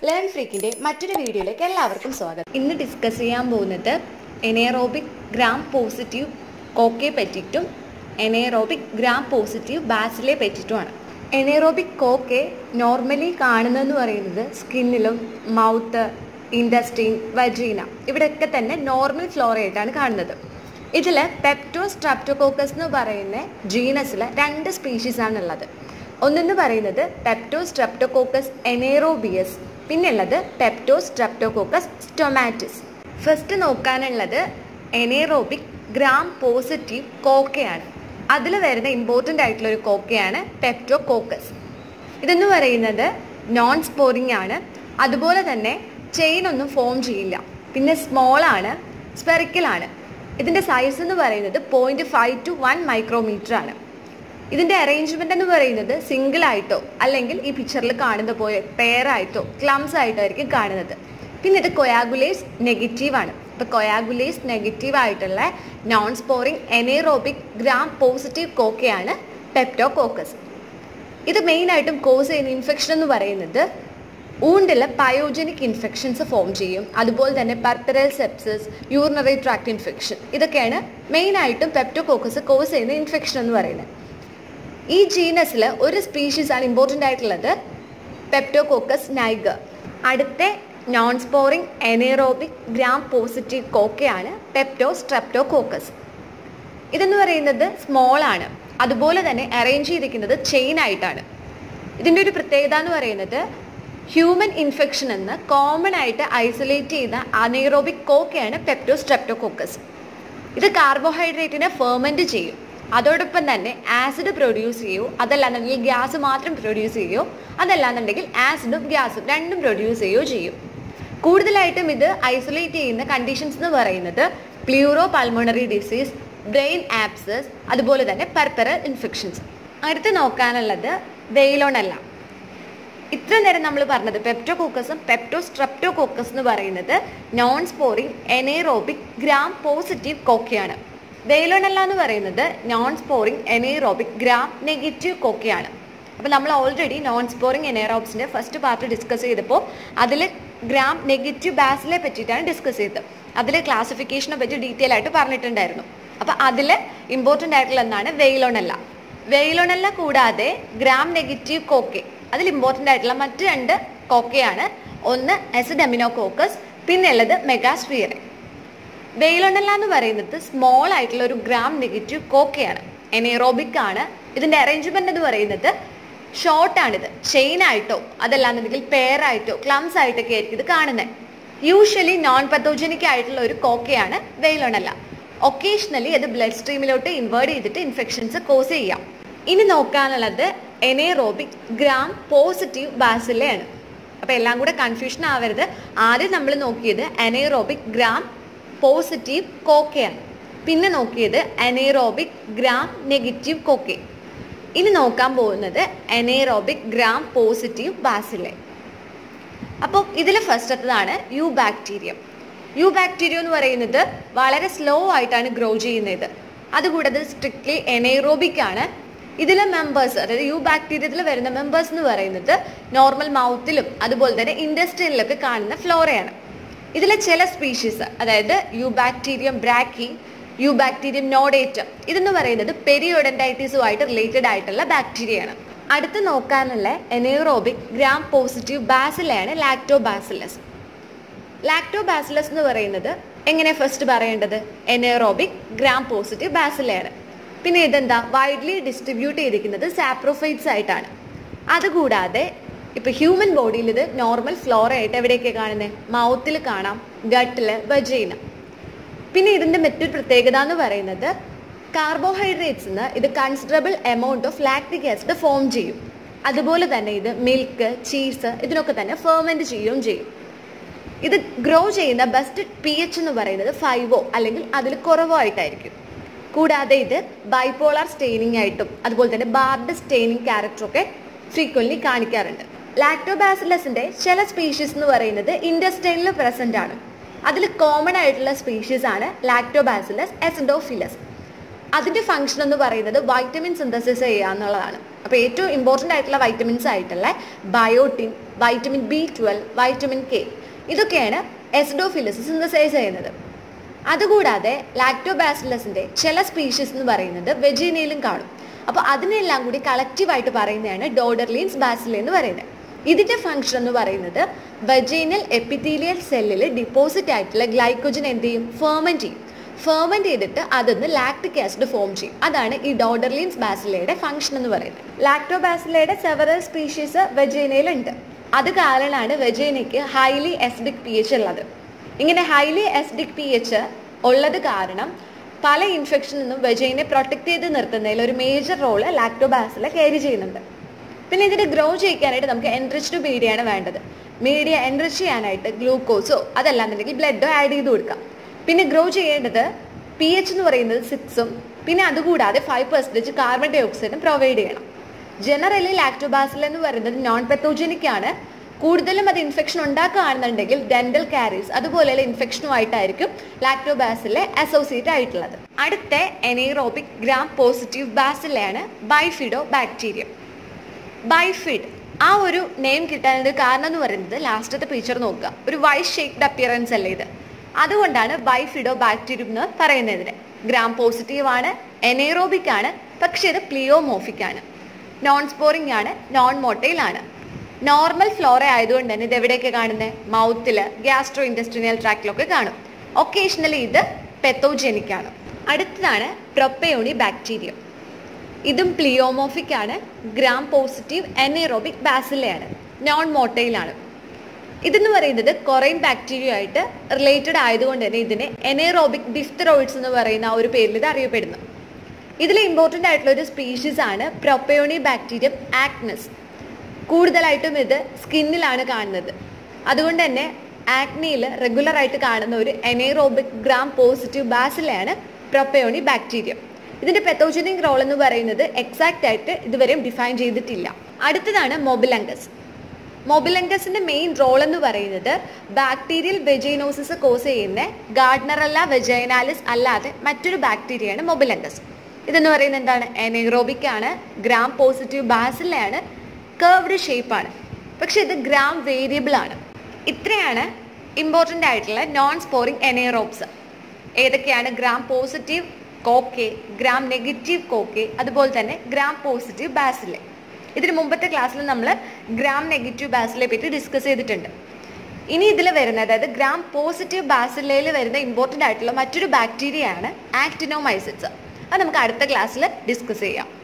learn ഫ്രീക്കിന്റെ മറ്റൊരു വീഡിയോയിലേക്ക് എല്ലാവർക്കും സ്വാഗതം ഇന്ന് ഡിസ്കസ് ചെയ്യാൻ പോകുന്നത് എനേറോബിക് ഗ്രാം പോസിറ്റീവ് കോക്കെ പറ്റിയിട്ടും എനേറോബിക് ഗ്രാം പോസിറ്റീവ് ബാസിലെ പറ്റിയിട്ടുമാണ് എനേറോബിക് കോക്കെ നോർമലി കാണുന്നതെന്ന് പറയുന്നത് സ്കിന്നിലും മൗത്ത് ഇൻഡസ്ട്രീൻ വജീന ഇവിടെയൊക്കെ തന്നെ നോർമൽ ഫ്ലോറ ആയിട്ടാണ് കാണുന്നത് ഇതിൽ പെപ്റ്റോ സ്ട്രാപ്റ്റോകോക്കസ് എന്ന് പറയുന്ന ജീനസിൽ രണ്ട് സ്പീഷീസ് ആണുള്ളത് ഒന്നെന്ന് പറയുന്നത് പെപ്റ്റോ സ്ട്രെപ്റ്റോകോക്കസ് എനേറോബിയസ് പിന്നുള്ളത് പെപ്റ്റോ സ്ട്രെപ്റ്റോകോക്കസ് സ്റ്റൊമാറ്റിസ് ഫസ്റ്റ് നോക്കാനുള്ളത് എനേറോബിക് ഗ്രാം പോസിറ്റീവ് കോക്കയാണ് അതിൽ വരുന്ന ഇമ്പോർട്ടൻ്റ് ആയിട്ടുള്ള ഒരു കോക്കയാണ് പെപ്റ്റോ കോക്കസ് ഇതെന്ന് പറയുന്നത് നോൺ സ്പോറിംഗ് ആണ് അതുപോലെ തന്നെ ചെയിൻ ഒന്നും ഫോം ചെയ്യില്ല പിന്നെ സ്മോൾ ആണ് സ്പെറിക്കൽ ആണ് ഇതിൻ്റെ സൈസ് എന്ന് പറയുന്നത് point five two one micrometer ആണ് ഇതിന്റെ അറേഞ്ച്മെന്റ് എന്ന് പറയുന്നത് സിംഗിൾ ആയിട്ടോ അല്ലെങ്കിൽ ഈ പിക്ചറിൽ കാണുന്ന പോലെ പെയർ ആയിട്ടോ ക്ലംസ് ആയിട്ടോ ആയിരിക്കും കാണുന്നത് പിന്നെ ഇത് കൊയാഗുലേസ് നെഗറ്റീവ് ആണ് ഇപ്പൊ കൊയാഗുലേസ് നെഗറ്റീവ് ആയിട്ടുള്ള non sporing anaerobic gram positive കോക്കയാണ് പെപ്റ്റോകോക്കസ് ഇത് മെയിൻ ആയിട്ടും കോസ് ചെയ്യുന്ന ഇൻഫെക്ഷൻ എന്ന് പറയുന്നത് ഊണ്ടിൽ പയോജനിക് ഇൻഫെക്ഷൻസ് ഫോം ചെയ്യും അതുപോലെ തന്നെ puerperal sepsis urinary tract infection ഇതൊക്കെയാണ് മെയിൻ ആയിട്ടും പെപ്റ്റോകോക്കസ് കോസ് ചെയ്യുന്ന ഇൻഫെക്ഷൻ എന്ന് പറയുന്നത് ഈ ജീനസിൽ ഒരു സ്പീഷീസ് ആണ് ഇമ്പോർട്ടൻ്റ് ആയിട്ടുള്ളത് പെപ്റ്റോകോക്കസ് നൈഗർ അടുത്ത non sporing anaerobic gram positive കോക്കയാണ് പെപ്റ്റോ സ്ട്രെപ്റ്റോകോക്കസ് ഇതെന്ന് പറയുന്നത് സ്മോൾ ആണ് അതുപോലെ തന്നെ അറേഞ്ച് ചെയ്തിരിക്കുന്നത് ചെയിൻ ആയിട്ടാണ് ഇതിൻ്റെ ഒരു പ്രത്യേകത എന്ന് പറയുന്നത് ഹ്യൂമൻ ഇൻഫെക്ഷൻ എന്ന് കോമൺ ആയിട്ട് ഐസൊലേറ്റ് ചെയ്ത അനേറോബിക് കോക്കയാണ് പെപ്റ്റോ സ്ട്രെപ്റ്റോകോക്കസ് ഇത് കാർബോഹൈഡ്രേറ്റിനെ ഫെർമെൻറ്റ് ചെയ്യും അതോടൊപ്പം തന്നെ ആസിഡ് പ്രൊഡ്യൂസ് ചെയ്യൂ അതല്ലാന്നുണ്ടെങ്കിൽ ഗ്യാസ് മാത്രം പ്രൊഡ്യൂസ് ചെയ്യോ അതല്ലാന്നുണ്ടെങ്കിൽ ആസിഡും ഗ്യാസും രണ്ടും പ്രൊഡ്യൂസ് ചെയ്യുകയോ ചെയ്യും കൂടുതലായിട്ടും ഇത് ഐസൊലേറ്റ് ചെയ്യുന്ന കണ്ടീഷൻസ് എന്ന് പറയുന്നത് pleuropulmonary disease brain abscess അതുപോലെ തന്നെ പർപ്പറൽ ഇൻഫെക്ഷൻസ് അടുത്ത് നോക്കാനുള്ളത് വെയിലോണല്ല ഇത്ര നേരം നമ്മൾ പറഞ്ഞത് പെപ്റ്റോകോക്കസും പെപ്റ്റോ സ്ട്രെപ്റ്റോകോക്കസ് എന്ന് പറയുന്നത് non sporing anaerobic gram positive കോക്കയാണ് വെയിലോണല്ല എന്ന് പറയുന്നത് non sporing anaerobic gram negative കോക്കയാണ് അപ്പോൾ നമ്മൾ ഓൾറെഡി നോൺ സ്പോറിംഗ് എനേറോബ്സിന്റെ ഫസ്റ്റ് പാർട്ട് ഡിസ്കസ് ചെയ്തപ്പോൾ അതിൽ ഗ്രാം നെഗറ്റീവ് ബാസിലെ പറ്റിയിട്ടാണ് ഡിസ്കസ് ചെയ്തത് അതിൽ ക്ലാസിഫിക്കേഷനെ പറ്റി ഡീറ്റെയിൽ ആയിട്ട് പറഞ്ഞിട്ടുണ്ടായിരുന്നു അപ്പോൾ അതിൽ ഇമ്പോർട്ടൻ്റ് ആയിട്ടുള്ള ഒന്നാണ് വെയിലോണല്ല വെയിലോണല്ല കൂടാതെ ഗ്രാം നെഗറ്റീവ് കോക്കെ അതിൽ ഇമ്പോർട്ടൻ്റ് ആയിട്ടുള്ള മറ്റ് രണ്ട് കോക്കയാണ് ഒന്ന് എസിഡെമിനോകോക്കസ് പിന്നെ ഉള്ളത് മെഗാസ്ഫിയറെ വെയിലൊണ്ടല്ല എന്ന് പറയുന്നത് സ്മോൾ ആയിട്ടുള്ള ഒരു ഗ്രാം നെഗറ്റീവ് കോക്കയാണ് എനേറോബിക് ആണ് ഇതിന്റെ അറേഞ്ച്മെന്റ് എന്ന് പറയുന്നത് ഷോർട്ട് ആണിത് ചെയിൻ ആയിട്ടോ അതല്ലാന്നുണ്ടെങ്കിൽ പെയർ ആയിട്ടോ ക്ലംസ് ആയിട്ടൊക്കെ ആയിരിക്കും ഇത് കാണുന്നത് യൂഷ്വലി നോൺ പത്തോജനിക് ആയിട്ടുള്ള ഒരു കോക്കയാണ് വെയിലൊണല്ല ഒക്കേഷണലി അത് ബ്ലഡ് സ്ട്രീമിലോട്ട് ഇൻവേർട്ട് ചെയ്തിട്ട് ഇൻഫെക്ഷൻസ് കോസ് ചെയ്യാം ഇനി നോക്കാനുള്ളത് എനേറോബിക് ഗ്രാം പോസിറ്റീവ് ബാസിലെയാണ് അപ്പൊ എല്ലാം കൂടെ കൺഫ്യൂഷൻ ആവരുത് ആദ്യം നമ്മൾ നോക്കിയത് എനേറോബിക് ഗ്രാം പോസിറ്റീവ് കോക്കയാണ് പിന്നെ നോക്കിയത് അനേറോബിക് ഗ്രാം നെഗറ്റീവ് കോക്കെ ഇനി നോക്കാൻ പോകുന്നത് അനേറോബിക് ഗ്രാം പോസിറ്റീവ് ബാസിലെ അപ്പോൾ ഇതിൽ ഫസ്റ്റത്തതാണ് യു ബാക്ടീരിയം യു ബാക്ടീരിയം എന്ന് പറയുന്നത് വളരെ സ്ലോ ആയിട്ടാണ് ഗ്രോ ചെയ്യുന്നത് അതുകൂടാതെ സ്ട്രിക്ട്ലി എനേറോബിക് ആണ് ഇതിലെ മെമ്പേഴ്സ് അതായത് യു ബാക്ടീരിയത്തിൽ വരുന്ന മെമ്പേഴ്സ് എന്ന് പറയുന്നത് നോർമൽ മൗത്തിലും അതുപോലെ തന്നെ ഇൻഡസ്ട്രിയിലൊക്കെ കാണുന്ന ഫ്ലോറയാണ് ഇതിലെ ചില സ്പീഷീസ് അതായത് eubacterium brachy eubacterium nodatum ഇതെന്ന് പറയുന്നത് പെരിയോഡൻറ്റൈറ്റീസുമായിട്ട് റിലേറ്റഡ് ആയിട്ടുള്ള ബാക്ടീരിയയാണ് അടുത്ത് നോക്കാനുള്ള എനേറോബിക് ഗ്രാം പോസിറ്റീവ് ബാസിലയാണ് ലാക്ടോ ബാസിലസ് ലാക്ടോ ബാസിലസ് എന്ന് പറയുന്നത് എങ്ങനെ ഫസ്റ്റ് പറയേണ്ടത് എനേറോബിക് ഗ്രാം പോസിറ്റീവ് ബാസിലയാണ് പിന്നെ ഇതെന്താ വൈഡ്ലി ഡിസ്ട്രിബ്യൂട്ട് ചെയ്തിരിക്കുന്നത് സാപ്രോഫൈറ്റ്സ് ആയിട്ടാണ് അതുകൂടാതെ ഇപ്പൊ ഹ്യൂമൻ ബോഡിയിൽ ഇത് നോർമൽ ഫ്ലോറ ആയിട്ട് എവിടെയൊക്കെ കാണുന്നത് മൗത്തിൽ കാണാം ഗട്ടില് വജൈന പിന്നെ ഇതിന്റെ മറ്റൊരു പ്രത്യേകത എന്ന് പറയുന്നത് കാർബോഹൈഡ്രേറ്റ്സ് ഇത് considerable amount of lactic acid form ചെയ്യും അതുപോലെ തന്നെ ഇത് മിൽക്ക് ചീസ് ഇതിനൊക്കെ തന്നെ ഫെർമെന്റ് ചെയ്യുകയും ചെയ്യും ഇത് ഗ്രോ ചെയ്യുന്ന ബെസ്റ്റ് പി എച്ച് എന്ന് പറയുന്നത് ഫൈവോ അല്ലെങ്കിൽ അതിൽ കുറവോ ആയിട്ടായിരിക്കും കൂടാതെ ഇത് ബൈപോളാർ സ്റ്റെയിനിങ് ആയിട്ടും അതുപോലെ തന്നെ ബാർഡ് സ്റ്റെയിനിങ് ക്യാരക്ടറൊക്കെ ഫ്രീക്വൻലി കാണിക്കാറുണ്ട് ലാക്ടോബാസിലസിന്റെ ചില സ്പീഷീസ് എന്ന് പറയുന്നത് ഇൻഡസ്റ്റൈനിൽ പ്രസന്റ് ആണ് അതിൽ കോമൺ ആയിട്ടുള്ള സ്പീഷീസ് ആണ് ലാക്ടോബാസിലസ് എസൻഡോഫിലസ് അതിന്റെ ഫംഗ്ഷൻ എന്ന് പറയുന്നത് വൈറ്റമിൻ സിന്തസിസ് ചെയ്യുക എന്നുള്ളതാണ് അപ്പോൾ ഏറ്റവും ഇമ്പോർട്ടൻ്റ് ആയിട്ടുള്ള വൈറ്റമിൻസ് ആയിട്ടുള്ള biotin vitamin B twelve vitamin K ഇതൊക്കെയാണ് എസ്ഡോഫിലസ് സിന്തസൈസ് ചെയ്യുന്നത് അതുകൂടാതെ ലാക്ടോബാസിലസിന്റെ ചില സ്പീഷീസ് എന്ന് പറയുന്നത് വെജീനയിലും കാണും അപ്പോൾ അതിനെല്ലാം കൂടി കളക്റ്റീവായിട്ട് പറയുന്നതാണ് ഡോഡർലീൻസ് ബാസിലെ എന്ന് പറയുന്നത് ഇതിന്റെ ഫംഗ്ഷൻ എന്ന് പറയുന്നത് വെജീനൽ എപ്പിത്തീലിയൽ സെല്ലിൽ ഡിപ്പോസിറ്റ് ആയിട്ടുള്ള ഗ്ലൈക്കോജൻ എന്ത് ചെയ്യും ഫെർമെന്റ് ചെയ്യും ഫെർമെന്റ് ചെയ്തിട്ട് അതൊന്ന് ലാക്ടിക് ആസിഡ് ഫോം ചെയ്യും അതാണ് ഈ ഡോഡർലീൻസ് ബാസിലയുടെ ഫംഗ്ഷൻ എന്ന് പറയുന്നത് ലാക്ടോബാസിലയുടെ സെവറൽ സ്പീഷീസ് വെജീനയിലുണ്ട് അത് കാരണമാണ് വെജീനയ്ക്ക് ഹൈലി എസിഡിക് പി എച്ച് ഉള്ളത് ഇങ്ങനെ ഹൈലി എസിഡിക് പി എച്ച് ഉള്ളത് കാരണം പല ഇൻഫെക്ഷനിൽ നിന്നും വെജൈനെ പ്രൊട്ടക്ട് ചെയ്ത് നിർത്തുന്നതിൽ ഒരു മേജർ റോള് ലാക്ടോബാസില ക്യാരി ചെയ്യുന്നുണ്ട് പിന്നെ ഇതിന് ഗ്രോ ചെയ്യിക്കാനായിട്ട് നമുക്ക് എൻറിച്ച്ഡ് മീഡിയയാണ് വേണ്ടത് മീഡിയ എൻറിച്ച് ചെയ്യാനായിട്ട് ഗ്ലൂക്കോസോ അതല്ലാന്നുണ്ടെങ്കിൽ ബ്ലഡോ ആഡ് ചെയ്ത് കൊടുക്കാം പിന്നെ ഗ്രോ ചെയ്യേണ്ടത് പി എച്ച് എന്ന് പറയുന്നത് സിക്സും പിന്നെ അതുകൂടാതെ ഫൈവ് പെർസെൻറ്റേജ് കാർബൺ ഡൈ ഓക്സൈഡും പ്രൊവൈഡ് ചെയ്യണം ജനറലി ലാക്ടോബാസിൽ എന്ന് പറയുന്നത് നോൺ പെത്തോജനിക് ആണ് കൂടുതലും അത് ഇൻഫെക്ഷൻ ഉണ്ടാക്കുകയാണെന്നുണ്ടെങ്കിൽ ഡെന്റൽ കാരീസ് അതുപോലെയുള്ള ഇൻഫെക്ഷനുമായിട്ടായിരിക്കും ലാക്ടോബാസിലെ അസോസിയേറ്റ് ആയിട്ടുള്ളത് അടുത്ത എനേറോബിക് ഗ്രാം പോസിറ്റീവ് ബാസിലാണ് ബൈഫിഡോ ബാക്ടീരിയം ബൈഫിഡ് ആ ഒരു നെയിം കിട്ടാനൊരു കാരണം എന്ന് പറയുന്നത് ലാസ്റ്റത്തെ പിക്ചർ നോക്കുക ഒരു വൈറ്റ് ഷേക്ഡ് അപ്പിയറൻസ് അല്ലേ ഇത് അതുകൊണ്ടാണ് ബൈഫിഡോ ബാക്ടീരിയം എന്ന് പറയുന്നതിന് ഗ്രാം പോസിറ്റീവ് ആണ് എനേറോബിക് ആണ് പക്ഷേ ഇത് പ്ലിയോമോഫിക് ആണ് നോൺ സ്പോറിംഗ് ആണ് നോൺ മൊട്ടൈൽ ആണ് നോർമൽ ഫ്ലോറ ആയതുകൊണ്ട് തന്നെ ഇത് എവിടെയൊക്കെ കാണുന്നത് മൗത്തിൽ ഗ്യാസ്ട്രോ ഇൻഡസ്ട്രിയൽ ട്രാക്റ്റിലൊക്കെ കാണും ഒക്കേഷണലി ഇത് പെത്തോജെനിക് ആണ് അടുത്തതാണ് പ്രൊപ്പയോണി ബാക്ടീരിയം ഇതും പ്ലിയോമോഫിക് ആണ് ഗ്രാം പോസിറ്റീവ് എനേറോബിക് ബാസിലയാണ് നോൺ മോട്ടൈലാണ് ഇതെന്ന് പറയുന്നത് കൊറൈൻ ബാക്ടീരിയ ആയിട്ട് റിലേറ്റഡ് ആയതുകൊണ്ട് തന്നെ ഇതിനെ എനേറോബിക് ഡിഫ്തറോയിഡ്സ് എന്ന് പറയുന്ന ആ ഒരു പേരിൽ ഇത് അറിയപ്പെടുന്നു ഇതിൽ ഇമ്പോർട്ടൻ്റ് ആയിട്ടുള്ള ഒരു സ്പീഷീസ് ആണ് പ്രൊപ്പയോണി ബാക്ടീരിയം ആക്നസ് കൂടുതലായിട്ടും ഇത് സ്കിന്നിലാണ് കാണുന്നത് അതുകൊണ്ട് തന്നെ ആക്നിയിൽ റെഗുലർ ആയിട്ട് കാണുന്ന ഒരു എനേറോബിക് ഗ്രാം പോസിറ്റീവ് ബാസിലയാണ് പ്രൊപ്പയോണി ബാക്ടീരിയം ഇതിന്റെ പെത്തോജനിക് റോൾ എന്ന് പറയുന്നത് എക്സാക്റ്റ് ആയിട്ട് ഇതുവരെയും ഡിഫൈൻ ചെയ്തിട്ടില്ല അടുത്തതാണ് മൊബിലങ്കസ് മൊബിലങ്കസിന്റെ മെയിൻ റോൾ എന്ന് പറയുന്നത് ബാക്ടീരിയൽ വെജൈനോസിസ് കോസ് ചെയ്യുന്ന ഗാർഡനറല്ല വെജൈനാലിസ് അല്ലാതെ മറ്റൊരു ബാക്ടീരിയയാണ് മൊബിലങ്കസ് ഇതെന്ന് പറയുന്നത് എന്താണ് എനേറോബിക് ആണ് ഗ്രാം പോസിറ്റീവ് ബാസിലാണ് കർവ്ഡ് ഷേപ്പാണ് പക്ഷെ ഇത് ഗ്രാം വേരിയബിൾ ആണ് ഇത്രയാണ് ഇമ്പോർട്ടൻ്റ് ആയിട്ടുള്ള നോൺ സ്പോറിംഗ് എനേറോബ്സ് ഏതൊക്കെയാണ് gram positive cocci gram negative cocci അതുപോലെ തന്നെ ഗ്രാം പോസിറ്റീവ് ബാസിലെ ഇതിന് മുമ്പത്തെ ക്ലാസ്സിൽ നമ്മൾ ഗ്രാം നെഗറ്റീവ് ബാസിലെ പറ്റി ഡിസ്കസ് ചെയ്തിട്ടുണ്ട് ഇനി ഇതിൽ വരുന്ന അതായത് ഗ്രാം പോസിറ്റീവ് ബാസിലയിൽ വരുന്ന ഇമ്പോർട്ടൻ്റ് ആയിട്ടുള്ള മറ്റൊരു ബാക്ടീരിയയാണ് ആക്ടിനോമൈസിറ്റ്സ് അത് നമുക്ക് അടുത്ത ക്ലാസ്സിൽ ഡിസ്കസ് ചെയ്യാം